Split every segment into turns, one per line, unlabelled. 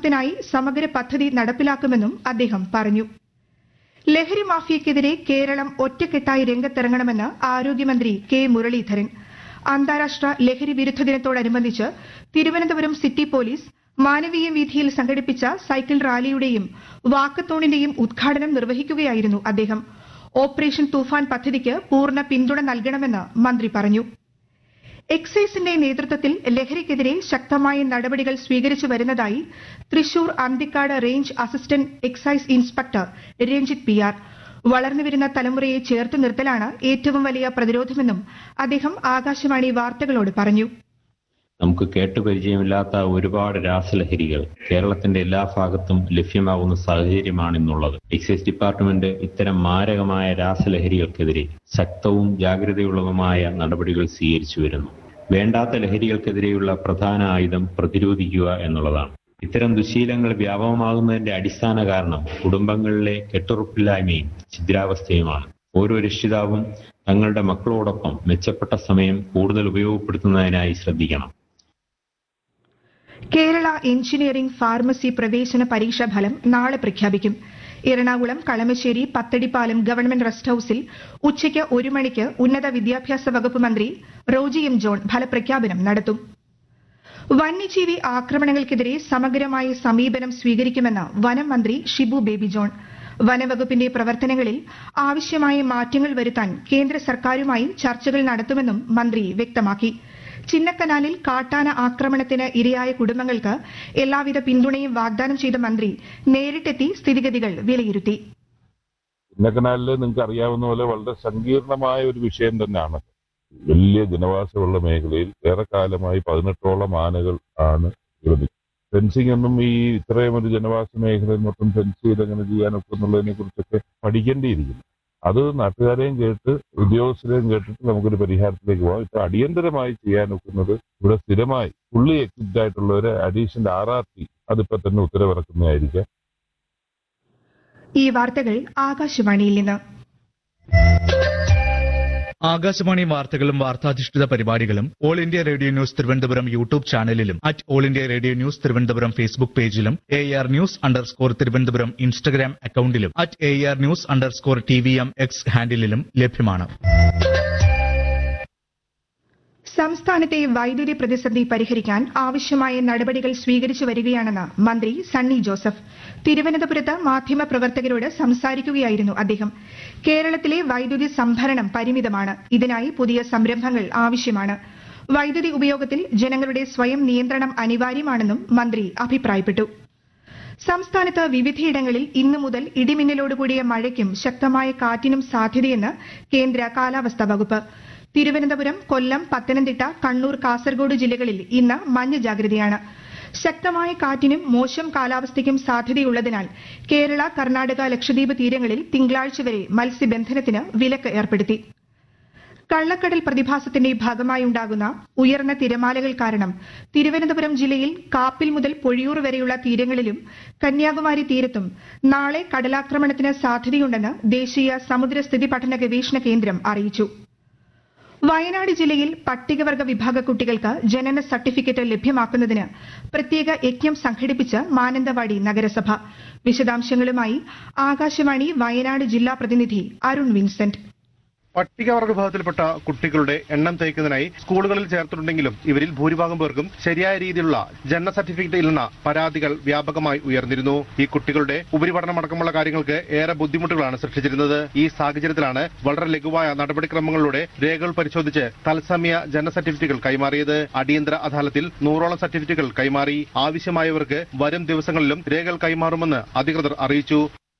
വിഭാഗത്തിനായി സമഗ്ര പദ്ധതി നടപ്പിലാക്കുമെന്നും അദ്ദേഹം പറഞ്ഞു ലഹരി മാഫിയയ്ക്കെതിരെ കേരളം ഒറ്റക്കെട്ടായി രംഗത്തിറങ്ങണമെന്ന് ആരോഗ്യമന്ത്രി കെ മുരളീധരൻ അന്താരാഷ്ട്ര ലഹരി വിരുദ്ധ ദിനത്തോടനുബന്ധിച്ച് തിരുവനന്തപുരം സിറ്റി പോലീസ് മാനവീയ വീഥിയിൽ സംഘടിപ്പിച്ച സൈക്കിൾ റാലിയുടെയും വാക്കത്തോണിന്റെയും ഉദ്ഘാടനം നിർവഹിക്കുകയായിരുന്നു അദ്ദേഹം ഓപ്പറേഷൻ തൂഫാൻ പദ്ധതിക്ക് പൂർണ്ണ പിന്തുണ നൽകണമെന്ന് മന്ത്രി പറഞ്ഞു എക്സൈസിന്റെ നേതൃത്വത്തിൽ ലഹരിക്കെതിരെ ശക്തമായ നടപടികൾ സ്വീകരിച്ചു വരുന്നതായി Thrissur Anthikad range assistant excise inspector Ranjith P R വളർന്നുവരുന്ന തലമുറയെ ചേർത്ത് നിർത്തലാണ് ഏറ്റവും വലിയ പ്രതിരോധമെന്നും അദ്ദേഹം ആകാശവാണി വാർത്തകളോട് പറഞ്ഞു
നമുക്ക് കേട്ടുപരിചയമില്ലാത്ത ഒരുപാട് രാസലഹരികൾ കേരളത്തിന്റെ എല്ലാ ഭാഗത്തും ലഭ്യമാകുന്ന സാഹചര്യമാണ് ഇന്നുള്ളത് എക്സൈസ് ഡിപ്പാർട്ട്മെന്റ് ഇത്തരം മാരകമായ രാസലഹരികൾക്കെതിരെ ശക്തവും ജാഗ്രതയുള്ളതുമായ നടപടികൾ സ്വീകരിച്ചു വരുന്നു വേണ്ടാത്ത ലഹരികൾക്കെതിരെയുള്ള പ്രധാന ആയുധം പ്രതിരോധിക്കുക എന്നുള്ളതാണ് ഇത്തരം ദുശീലങ്ങൾ വ്യാപകമാകുന്നതിന്റെ അടിസ്ഥാന കാരണം കുടുംബങ്ങളിലെ കെട്ടുറപ്പില്ലായ്മയും ഛിദ്രാവസ്ഥയുമാണ് ഓരോ രക്ഷിതാവും തങ്ങളുടെ മക്കളോടൊപ്പം മെച്ചപ്പെട്ട സമയം കൂടുതൽ ഉപയോഗപ്പെടുത്തുന്നതിനായി ശ്രദ്ധിക്കണം
കേരള എഞ്ചിനീയറിംഗ് ഫാർമസി പ്രവേശന പരീക്ഷാ ഫലം നാളെ പ്രഖ്യാപിക്കും എറണാകുളം കളമശ്ശേരി പത്തടിപ്പാലം ഗവൺമെന്റ് റെസ്റ്റ് ഹൌസിൽ ഉച്ചയ്ക്ക് ഒരു മണിക്ക് ഉന്നത വിദ്യാഭ്യാസ വകുപ്പ് മന്ത്രി റോജി എം ജോൺ ഫലപ്രഖ്യാപനം നടത്തും വന്യജീവി ആക്രമണങ്ങൾക്കെതിരെ സമഗ്രമായ സമീപനം സ്വീകരിക്കുമെന്ന് വനം മന്ത്രി ഷിബു ബേബി ജോൺ വനവകുപ്പിന്റെ പ്രവർത്തനങ്ങളിൽ ആവശ്യമായ മാറ്റങ്ങൾ വരുത്താൻ കേന്ദ്ര സർക്കാരുമായി ചർച്ചകൾ നടത്തുമെന്നും മന്ത്രി വ്യക്തമാക്കി ചിന്നക്കനാലിൽ കാട്ടാന ആക്രമണത്തിന് ഇരയായ കുടുംബങ്ങൾക്ക് എല്ലാവിധ പിന്തുണയും വാഗ്ദാനം ചെയ്ത മന്ത്രി നേരിട്ടെത്തി സ്ഥിതിഗതികൾ വിലയിരുത്തി
ചിന്നക്കനാലിൽ നിങ്ങൾക്ക് അറിയാവുന്ന പോലെ വളരെ സങ്കീർണമായ ഒരു വിഷയം തന്നെയാണ് വലിയ ജനവാസമുള്ള മേഖലയിൽ ഏറെക്കാലമായി പതിനെട്ടോളം ആനകൾ ആണ് ഉള്ളത് ഫെൻസിംഗ് ഒന്നും ഈ ഇത്രയും ഒരു ജനവാസ മേഖലയിൽ മൊത്തം ഫെൻസ് ചെയ്ത് എങ്ങനെ ചെയ്യാനൊക്കെ എന്നുള്ളതിനെ കുറിച്ചൊക്കെ പഠിക്കേണ്ടിയിരിക്കുന്നു അത് നാട്ടുകാരെയും കേട്ട് ഉദ്യോഗസ്ഥരെയും കേട്ടിട്ട് നമുക്കൊരു പരിഹാരത്തിലേക്ക് പോകാം ഇപ്പൊ അടിയന്തരമായി ചെയ്യാനൊക്കുന്നത് ഇവിടെ സ്ഥിരമായി ഫുള്ളി എക്വിപ്ഡ് ആയിട്ടുള്ളവരെ അഡീഷണൽ ആർ ആർ ടി അതിപ്പോ തന്നെ ഉത്തരവിറക്കുന്നതായിരിക്കാം
ഈ വാർത്തകൾ ആകാശവാണിയിൽ നിന്ന്
ആകാശവാണി വാർത്തകളും വാർത്താധിഷ്ഠിത പരിപാടികളും all India radio news Thiruvananthapuram YouTube ചാനലിലും at all India radio news Thiruvananthapuram Facebook പേജിലും A R news underscore Thiruvananthapuram Instagram അക്കൌണ്ടിലും at A R news underscore T V M X ഹാൻഡിലും ലഭ്യമാണ്
സംസ്ഥാനത്തെ വൈദ്യുതി പ്രതിസന്ധി പരിഹരിക്കാൻ ആവശ്യമായ നടപടികൾ സ്വീകരിച്ചു വരികയാണെന്ന് മന്ത്രി സണ്ണി ജോസഫ് തിരുവനന്തപുരത്ത് മാധ്യമപ്രവർത്തകരോട് സംസാരിക്കുകയായിരുന്നു അദ്ദേഹം കേരളത്തിലെ വൈദ്യുതി സംഭരണം പരിമിതമാണ് ഇതിനായി പുതിയ സംരംഭങ്ങൾ ആവശ്യമാണ് വൈദ്യുതി ഉപയോഗത്തിൽ ജനങ്ങളുടെ സ്വയം നിയന്ത്രണം അനിവാര്യമാണെന്നും മന്ത്രി അഭിപ്രായപ്പെട്ടു സംസ്ഥാനത്ത് വിവിധയിടങ്ങളിൽ ഇന്നു മുതൽ ഇടിമിന്നലോടുകൂടിയ മഴയ്ക്കും ശക്തമായ കാറ്റിനും സാധ്യതയെന്ന് കേന്ദ്ര കാലാവസ്ഥാ വകുപ്പ് തിരുവനന്തപുരം കൊല്ലം പത്തനംതിട്ട കണ്ണൂർ കാസർഗോഡ് ജില്ലകളിൽ ഇന്ന് മഞ്ഞ ജാഗ്രതയാണ് ശക്തമായ കാറ്റിനും മോശം കാലാവസ്ഥയ്ക്കും സാധ്യതയുള്ളതിനാൽ കേരള കർണാടക ലക്ഷദ്വീപ് തീരങ്ങളിൽ തിങ്കളാഴ്ച വരെ മത്സ്യബന്ധനത്തിന് വിലക്ക് ഏർപ്പെടുത്തി കള്ളക്കടൽ പ്രതിഭാസത്തിന്റെ ഭാഗമായുണ്ടാകുന്ന ഉയർന്ന തിരമാലകൾ കാരണം തിരുവനന്തപുരം ജില്ലയിൽ കാപ്പിൽ മുതൽ പൊഴിയൂർ വരെയുള്ള തീരങ്ങളിലും കന്യാകുമാരി തീരത്തും നാളെ കടലാക്രമണത്തിന് സാധ്യതയുണ്ടെന്ന് ദേശീയ സമുദ്രസ്ഥിതി പഠന ഗവേഷണ കേന്ദ്രം അറിയിച്ചു വയനാട് ജില്ലയിൽ പട്ടികവർഗ വിഭാഗ കുട്ടികൾക്ക് ജനന സർട്ടിഫിക്കറ്റ് ലഭ്യമാക്കുന്നതിന് പ്രത്യേക യജ്ഞം സംഘടിപ്പിച്ച് മാനന്തവാടി നഗരസഭ വിശദാംശങ്ങളുമായി ആകാശവാണി വയനാട് ജില്ലാ പ്രതിനിധി അരുൺ വിൻസെന്റ്
പട്ടികവർഗ വിഭാഗത്തിൽപ്പെട്ട കുട്ടികളുടെ എണ്ണം തയ്ക്കുന്നതിനായി സ്കൂളുകളിൽ ചേർത്തിട്ടുണ്ടെങ്കിലും ഇവരിൽ ഭൂരിഭാഗം പേർക്കും ശരിയായ രീതിയിലുള്ള ജനന സർട്ടിഫിക്കറ്റ് ഇല്ലെന്ന പരാതികൾ വ്യാപകമായി ഉയർന്നിരുന്നു ഈ കുട്ടികളുടെ ഉപരിപഠനം അടക്കമുള്ള കാര്യങ്ങൾക്ക് ഏറെ ബുദ്ധിമുട്ടുകളാണ് സൃഷ്ടിച്ചിരുന്നത് ഈ സാഹചര്യത്തിലാണ് വളരെ ലഘുവായ നടപടിക്രമങ്ങളിലൂടെ രേഖകൾ പരിശോധിച്ച് തത്സമയ ജനന സർട്ടിഫിക്കറ്റുകൾ കൈമാറിയത് അടിയന്തര അദാലത്തിൽ നൂറോളം സർട്ടിഫിക്കറ്റുകൾ കൈമാറി ആവശ്യമായവർക്ക് വരും ദിവസങ്ങളിലും രേഖകൾ കൈമാറുമെന്ന് അധികൃതർ അറിയിച്ചു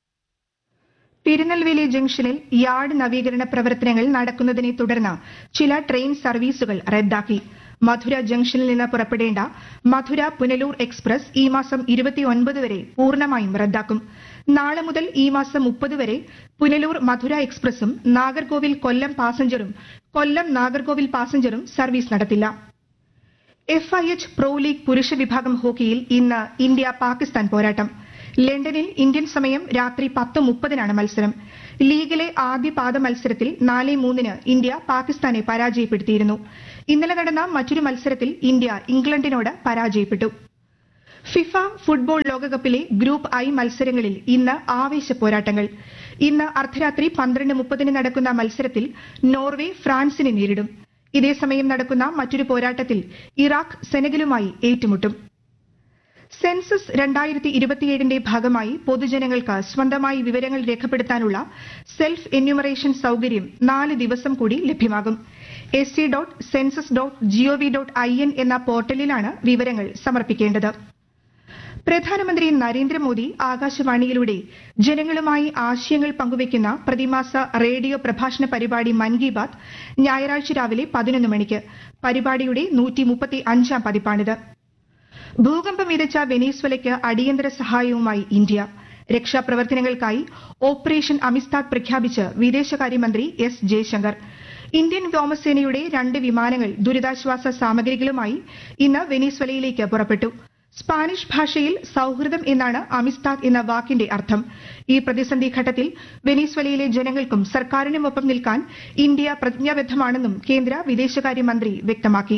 തിരുനെൽവേലി ജംഗ്ഷനിൽ യാർഡ് നവീകരണ പ്രവർത്തനങ്ങൾ നടക്കുന്നതിനെ തുടർന്ന് ചില ട്രെയിൻ സർവീസുകൾ റദ്ദാക്കി മധുര ജംഗ്ഷനിൽ നിന്ന് പുറപ്പെടേണ്ട മധുര പുനലൂർ എക്സ്പ്രസ് ഈ മാസം ഇരുപത്തിയൊൻപത് വരെ പൂർണ്ണമായും റദ്ദാക്കും നാളെ മുതൽ ഈ മാസം മുപ്പത് വരെ പുനലൂർ മധുര എക്സ്പ്രസും നാഗർകോവിൽ കൊല്ലം പാസഞ്ചറും കൊല്ലം നാഗർകോവിൽ പാസഞ്ചറും സർവീസ് നടത്തില്ല F I H pro league പുരുഷ വിഭാഗം ഹോക്കിയിൽ ഇന്ന് ഇന്ത്യ പാകിസ്ഥാൻ പോരാട്ടം ലണ്ടനിൽ ഇന്ത്യൻ സമയം രാത്രി പത്ത് മുപ്പതിനാണ് മത്സരം ലീഗിലെ ആദ്യ പാദ മത്സരത്തിൽ നാല് മൂന്നിന് ഇന്ത്യ പാകിസ്ഥാനെ പരാജയപ്പെടുത്തിയിരുന്നു ഇന്നലെ നടന്ന മറ്റൊരു മത്സരത്തിൽ ഇന്ത്യ ഇംഗ്ലണ്ടിനോട് പരാജയപ്പെട്ടു ഫിഫ ഫുട്ബോൾ ലോകകപ്പിലെ ഗ്രൂപ്പ് ഐ മത്സരങ്ങളിൽ ഇന്ന് ആവേശ പോരാട്ടങ്ങൾ ഇന്ന് അർദ്ധരാത്രി പന്ത്രണ്ട് മുപ്പതിന് നടക്കുന്ന മത്സരത്തിൽ നോർവേ ഫ്രാൻസിനെ നേരിടും ഇതേസമയം നടക്കുന്ന മറ്റൊരു പോരാട്ടത്തിൽ ഇറാഖ് സെനഗലുമായി ഏറ്റുമുട്ടും സെൻസസ് രണ്ടായിരത്തി ഇരുപത്തിയേഴിന്റെ ഭാഗമായി പൊതുജനങ്ങൾക്ക് സ്വന്തമായി വിവരങ്ങൾ രേഖപ്പെടുത്താനുള്ള സെൽഫ് എന്യൂമറേഷൻ സൌകര്യം നാല് ദിവസം കൂടി ലഭ്യമാകും S C dot census dot gov dot I N എന്ന പോർട്ടലിലാണ് വിവരങ്ങൾ സമർപ്പിക്കേണ്ടത് പ്രധാനമന്ത്രി നരേന്ദ്രമോദി ആകാശവാണിയിലൂടെ ജനങ്ങളുമായി ആശയങ്ങൾ പങ്കുവയ്ക്കുന്ന പ്രതിമാസ റേഡിയോ പ്രഭാഷണ പരിപാടി മൻ കി ബാത് ഞായറാഴ്ച രാവിലെ പതിനൊന്ന് മണിക്ക് പരിപാടിയുടെ നൂറ്റി മുപ്പത്തി അഞ്ചാം പതിപ്പാണിത് ഭൂകമ്പം വിതച്ച വെനീസ്വലയ്ക്ക് അടിയന്തര സഹായവുമായി ഇന്ത്യ രക്ഷാപ്രവർത്തനങ്ങൾക്കായി ഓപ്പറേഷൻ അമിസ്താദ് പ്രഖ്യാപിച്ച് വിദേശകാര്യമന്ത്രി എസ് ജയശങ്കർ ഇന്ത്യൻ വ്യോമസേനയുടെ രണ്ട് വിമാനങ്ങൾ ദുരിതാശ്വാസ സാമഗ്രികളുമായി ഇന്ന് വെനീസ്വലയിലേക്ക് പുറപ്പെട്ടു സ്പാനിഷ് ഭാഷയിൽ സൌഹൃദം എന്നാണ് അമിസ്താദ് എന്ന വാക്കിന്റെ അർത്ഥം ഈ പ്രതിസന്ധി ഘട്ടത്തിൽ വെനീസ്വലയിലെ ജനങ്ങൾക്കും സർക്കാരിനുമൊപ്പം നിൽക്കാൻ ഇന്ത്യ പ്രതിജ്ഞാബദ്ധമാണെന്നും കേന്ദ്ര വിദേശകാര്യമന്ത്രി വ്യക്തമാക്കി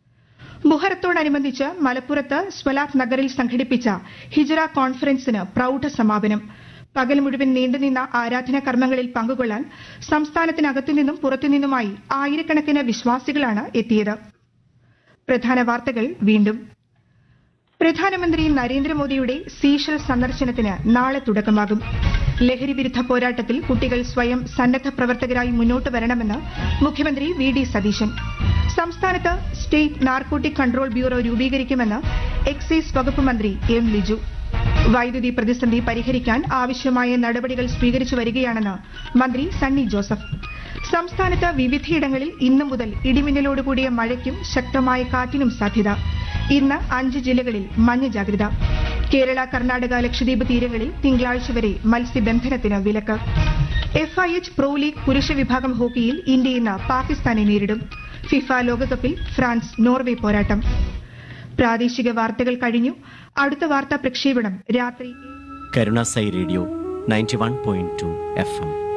മുഹറത്തോടനുബന്ധിച്ച് മലപ്പുറത്ത് സ്വലാത്ത് നഗറിൽ സംഘടിപ്പിച്ച ഹിജറ കോൺഫറൻസിന് പ്രൌഢ സമാപനം പകൽ മുഴുവൻ നീണ്ടുനിന്ന ആരാധനാ കർമ്മങ്ങളിൽ പങ്കുകൊള്ളാൻ സംസ്ഥാനത്തിനകത്തു നിന്നും പുറത്തുനിന്നുമായി ആയിരക്കണക്കിന് വിശ്വാസികളാണ് എത്തിയത് പ്രധാന വാർത്തകൾ വീണ്ടും പ്രധാനമന്ത്രി നരേന്ദ്രമോദിയുടെ സീഷൽ സന്ദർശനത്തിന് നാളെ തുടക്കമാകും ലഹരി വിരുദ്ധ പോരാട്ടത്തിൽ കുട്ടികൾ സ്വയം സന്നദ്ധ പ്രവർത്തകരായി മുന്നോട്ട് വരണമെന്ന് മുഖ്യമന്ത്രി വി ഡി സതീശൻ സംസ്ഥാനത്ത് സ്റ്റേറ്റ് നാർക്കോട്ടിക് കൺട്രോൾ ബ്യൂറോ രൂപീകരിക്കുമെന്ന് എക്സൈസ് വകുപ്പ് മന്ത്രി എം ലിജു വൈദ്യുതി പ്രതിസന്ധി പരിഹരിക്കാൻ ആവശ്യമായ നടപടികൾ സ്വീകരിച്ചു വരികയാണെന്ന് മന്ത്രി സണ്ണി ജോസഫ് സംസ്ഥാനത്ത് വിവിധയിടങ്ങളിൽ ഇന്നു മുതൽ ഇടിമിന്നലോടുകൂടിയ മഴയ്ക്കും ശക്തമായ കാറ്റിനും സാധ്യത ഇന്ന് അഞ്ച് ജില്ലകളിൽ മഞ്ഞ ജാഗ്രത കേരള കർണാടക ലക്ഷദ്വീപ് തീരങ്ങളിൽ തിങ്കളാഴ്ച വരെ മത്സ്യബന്ധനത്തിന് വിലക്ക് എഫ്ഐഎച്ച് പ്രോ ലീഗ് പുരുഷ വിഭാഗം ഹോക്കിയിൽ ഇന്ത്യ ഇന്ന് പാകിസ്ഥാനെ നേരിടും ഫിഫ ലോകകപ്പിൽ ഫ്രാൻസ് നോർവേ പോരാട്ടം പ്രാദേശിക വാർത്തകൾ കഴിഞ്ഞു അടുത്ത വാർത്താ പ്രക്ഷേപണം രാത്രി
Karunasai radio ninety one point two F M